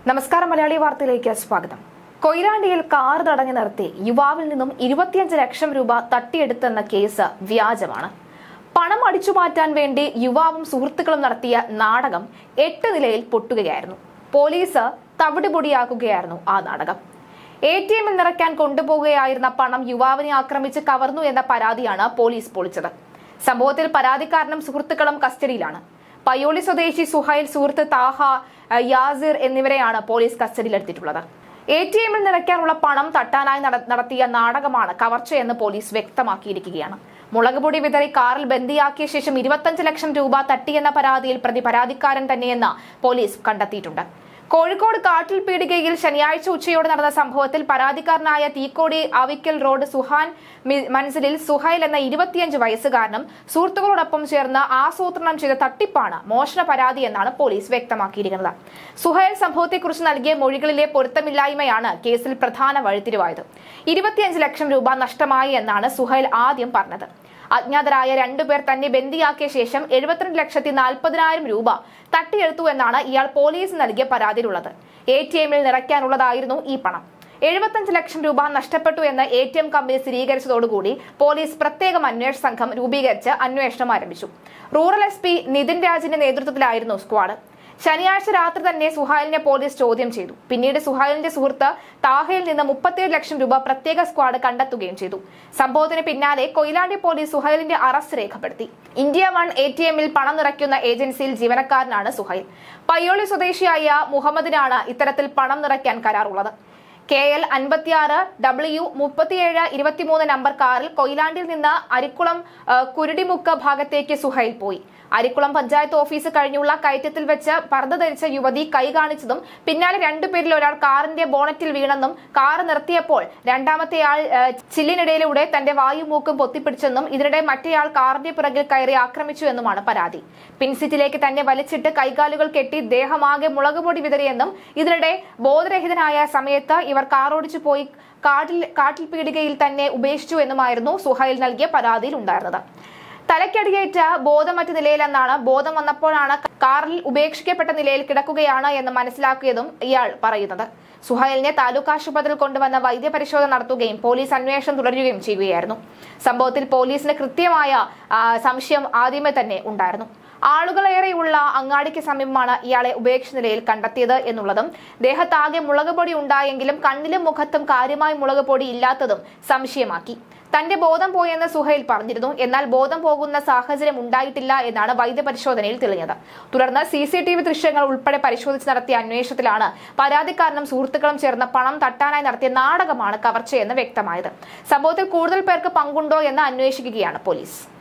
നമസ്കാരം മലയാളി വാർത്തയിലേക്ക് സ്വാഗതം കൊയിലാണ്ടിയിൽ കാർ തടഞ്ഞു നിർത്തി യുവാവിൽ നിന്നും ഇരുപത്തിയഞ്ച് ലക്ഷം രൂപ തട്ടിയെടുത്തെന്ന കേസ് വ്യാജമാണ് പണം അടിച്ചു മാറ്റാൻ വേണ്ടി യുവാവും സുഹൃത്തുക്കളും നടത്തിയ നാടകം എട്ട് നിലയിൽ പൊട്ടുകയായിരുന്നു പോലീസ് തവിടുപൊടിയാക്കുകയായിരുന്നു ആ നാടകം എ ടി എമ്മിൽ നിറയ്ക്കാൻ കൊണ്ടുപോകുകയായിരുന്ന പണം യുവാവിനെ ആക്രമിച്ച് കവർന്നു എന്ന പരാതിയാണ് പോലീസ് പൊളിച്ചത് സംഭവത്തിൽ പരാതിക്കാരനും സുഹൃത്തുക്കളും കസ്റ്റഡിയിലാണ് പയ്യോളി സ്വദേശി സുഹൈൽ സുഹൃത്ത് താഹ അഹ് യാസിർ എന്നിവരെയാണ് പോലീസ് കസ്റ്റഡിയിലെടുത്തിട്ടുള്ളത് എ ടി എമ്മിൽ നിറയ്ക്കാനുള്ള പണം തട്ടാനായി നട- നടത്തിയ നാടകമാണ് കവർച്ചയെന്ന് പോലീസ് വ്യക്തമാക്കിയിരിക്കുകയാണ് മുളക് പൊടി വിതറി കാറിൽ ബന്ദിയാക്കിയ ശേഷം ഇരുപത്തഞ്ച് ലക്ഷം രൂപ തട്ടിയെന്ന പരാതിയിൽ പ്രതി പരാതിക്കാരൻ തന്നെയെന്ന് പോലീസ് കണ്ടെത്തിയിട്ടുണ്ട് കോഴിക്കോട് കാട്ടിൽ പീടികയിൽ ശനിയാഴ്ച ഉച്ചയോടെ നടന്ന സംഭവത്തിൽ പരാതിക്കാരനായ തീക്കോടി അവിക്കൽ റോഡ് സുഹാൻ മി- മൻസിലിൽ സുഹൈൽ എന്ന ഇരുപത്തിയഞ്ച് വയസ്സുകാരനും സുഹൃത്തുക്കളോടൊപ്പം ചേർന്ന് ആസൂത്രണം ചെയ്ത തട്ടിപ്പാണ് മോഷണ പരാതി എന്നാണ് പോലീസ് വ്യക്തമാക്കിയിരിക്കുന്നത് സുഹൈൽ സംഭവത്തെക്കുറിച്ച് നൽകിയ മൊഴികളിലെ പൊരുത്തമില്ലായ്മയാണ് കേസിൽ പ്രധാന വഴിത്തിരിവായത് ഇരുപത്തിയഞ്ച് ലക്ഷം രൂപ നഷ്ടമായി എന്നാണ് സുഹൈൽ ആദ്യം പറഞ്ഞത് അജ്ഞാതരായ രണ്ടുപേർ തന്നെ ബന്ദിയാക്കിയ ശേഷം എഴുപത്തിരണ്ട് ലക്ഷത്തി നാൽപ്പതിനായിരം രൂപ തട്ടിയെടുത്തു എന്നാണ് ഇയാൾ പോലീസ് നൽകിയ പരാതിയിലുള്ളത് എ ടി എമ്മിൽ നിറയ്ക്കാനുള്ളതായിരുന്നു ഈ പണം എഴുപത്തഞ്ച് ലക്ഷം രൂപ നഷ്ടപ്പെട്ടു എന്ന് എ ടി എം കമ്പനി സ്ഥിരീകരിച്ചതോടുകൂടി പോലീസ് പ്രത്യേകം അന്വേഷണ സംഘം രൂപീകരിച്ച് അന്വേഷണം ആരംഭിച്ചു റൂറൽ എസ് പി നിതിൻ രാജിന്റെ നേതൃത്വത്തിലായിരുന്നു സ്ക്വാഡ് ശനിയാഴ്ച രാത്രി തന്നെ സുഹൈലിനെ പോലീസ് ചോദ്യം ചെയ്തു പിന്നീട് സുഹൈലിന്റെ സുഹൃത്ത് താഹയിൽ നിന്ന് മുപ്പത്തിയേഴ് ലക്ഷം രൂപ പ്രത്യേക സ്ക്വാഡ് കണ്ടെത്തുകയും ചെയ്തു സംഭവത്തിന് പിന്നാലെ കൊയിലാണ്ടി പോലീസ് സുഹൈലിന്റെ അറസ്റ്റ് രേഖപ്പെടുത്തി ഇന്ത്യ വൺ എ ടി എമ്മിൽ പണം നിറയ്ക്കുന്ന ഏജൻസിയിൽ ജീവനക്കാരനാണ് സുഹൈൽ പയ്യോളി സ്വദേശിയായ മുഹമ്മദിനാണ് ഇത്തരത്തിൽ പണം നിറയ്ക്കാൻ കരാറുള്ളത് കെ എൽ അൻപത്തിയാറ് ഡബ്ല്യു മുപ്പത്തിയേഴ് ഇരുപത്തിമൂന്ന് നമ്പർ കാറിൽ കൊയിലാണ്ടിൽ നിന്ന് അരിക്കുളം ആ, കുരുടിമുക്ക് ഭാഗത്തേക്ക് സുഹൈൽ പോയി അരിക്കുളം പഞ്ചായത്ത് ഓഫീസ് കഴിഞ്ഞുള്ള കയറ്റത്തിൽ വെച്ച് പർദ്ദ ധരിച്ച യുവതി കൈ കാണിച്ചതും പിന്നാലെ രണ്ടുപേരിൽ ഒരാൾ കാറിന്റെ ബോണറ്റിൽ വീണെന്നും കാർ നിർത്തിയപ്പോൾ രണ്ടാമത്തെയാൾ ആ, ചില്ലിനിടയിലൂടെ തന്റെ വായുമൂക്കും പൊത്തിപ്പിടിച്ചെന്നും ഇതിനിടെ മറ്റേയാൾ കാറിന്റെ പിറകിൽ കയറി ആക്രമിച്ചു എന്നുമാണ് പരാതി പിൻസീറ്റിലേക്ക് തന്നെ വലിച്ചിട്ട് കൈകാലുകൾ കെട്ടി ദേഹമാകെ മുളകുപൊടി വിതറിയെന്നും ഇതിനിടെ ബോധരഹിതനായ സമയത്ത് ഇവർ കാറോടിച്ചു പോയി കാട്ടിൽ കാട്ടിൽ പീടികയിൽ തന്നെ ഉപേക്ഷിച്ചു എന്നുമായിരുന്നു സുഹൈൽ നൽകിയ പരാതിയിൽ ഉണ്ടായിരുന്നത് തലക്കടിയേറ്റ ബോധമറ്റ നിലയിലെന്നാണ് ബോധം വന്നപ്പോഴാണ് കാറിൽ ഉപേക്ഷിക്കപ്പെട്ട നിലയിൽ കിടക്കുകയാണ് എന്ന് മനസ്സിലാക്കിയതും ഇയാൾ പറയുന്നത് സുഹൈലിനെ താലൂക്ക് ആശുപത്രിയിൽ കൊണ്ടുവന്ന വൈദ്യപരിശോധന നടത്തുകയും പോലീസ് അന്വേഷണം തുടരുകയും ചെയ്യുകയായിരുന്നു സംഭവത്തിൽ പോലീസിന് കൃത്യമായ ആ, സംശയം ആദ്യമേ തന്നെ ഉണ്ടായിരുന്നു ആളുകളേറെയുള്ള അങ്ങാടിക്ക് സമീപമാണ് ഇയാളെ ഉപേക്ഷിച്ച നിലയിൽ കണ്ടെത്തിയത് എന്നുള്ളതും ദേഹത്താകെ മുളക് പൊടി ഉണ്ടായെങ്കിലും കണ്ണിലും മുഖത്തും കാര്യമായി മുളക് പൊടി ഇല്ലാത്തതും സംശയമാക്കി തന്റെ ബോധം പോയെന്ന് സുഹൈൽ പറഞ്ഞിരുന്നു എന്നാൽ ബോധം പോകുന്ന സാഹചര്യം ഉണ്ടായിട്ടില്ല എന്നാണ് വൈദ്യപരിശോധനയിൽ തെളിഞ്ഞത് തുടർന്ന് സി സി ടി വി ദൃശ്യങ്ങൾ ഉൾപ്പെടെ പരിശോധിച്ച് നടത്തിയ അന്വേഷണത്തിലാണ് പരാതിക്കാരനും സുഹൃത്തുക്കളും ചേർന്ന് പണം തട്ടാനായി നടത്തിയ നാടകമാണ് കവർച്ചയെന്ന് വ്യക്തമായത് സംഭവത്തിൽ കൂടുതൽ പേർക്ക് പങ്കുണ്ടോ എന്ന് അന്വേഷിക്കുകയാണ് പോലീസ്